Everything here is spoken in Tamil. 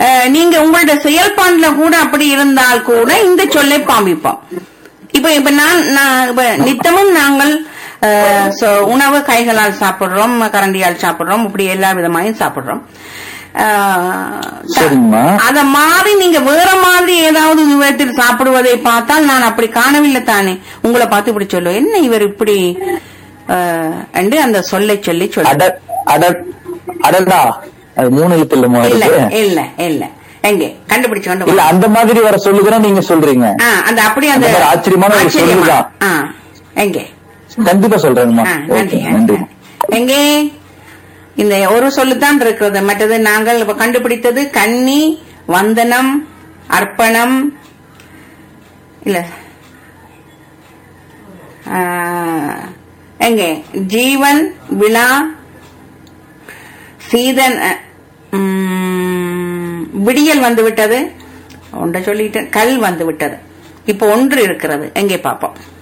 அஹ், நீங்க உங்களோட செயல்பாடுல கூட அப்படி இருந்தால் கூட இந்த சொல்லை பாவிப்போம் இப்ப இப்ப நான் நான் இப்ப நித்தமும் நாங்கள் அஹ், so- உணவு கைகளால் சாப்பிடுறோம் கரண்டியால் சாப்பிடுறோம் இப்படி எல்லா விதமாயும் சாப்பிடுறோம் அஹ், சரிங்கம்மா. அத மாறி நீங்க வேற மாதிரி ஏதாவது விதத்தில் சாப்பிடுவதை பார்த்தால் நான் அப்படி காணவில்லை தானே உங்களை பார்த்து இப்படி சொல்லுவேன் என்ன இவர் இப்படி அஹ், என்று அந்த சொல்லை சொல்லி அட சொல்ல அட அடடா அது மூணு எழுத்து இல்லம்மா இல்ல இருக்கு இல்ல இல்ல எங்க கண்டுபிடிச்சு கொண்டு இல்ல வா. அந்த மாதிரி வர சொல்லுதான் நீங்க சொல்றீங்க ஆ, அந்த அப்படியே அந்த அந்த மாதிரி ஆச்சரியமான ஒரு ஆச்சரியமா. சொல்லுதான். ஆ, எங்கே கண்டிப்பா சொல்றேங்கம்மா ஆ, நன்றி ஓகே நன்றி எங்கே இந்த ஒரு சொல்லுதான் இருக்கிறது மற்றது நாங்கள் இப்ப கண்டுபிடித்தது கன்னி வந்தனம் அர்ப்பணம் இல்ல ஆ, எங்கே ஜீவன் விழா சீதன் அ, ம், விடியல் வந்து விட்டது ஒன்றை சொல்லிட்டேன் கல் வந்து விட்டது இப்போ ஒன்று இருக்கிறது எங்கே பார்ப்போம்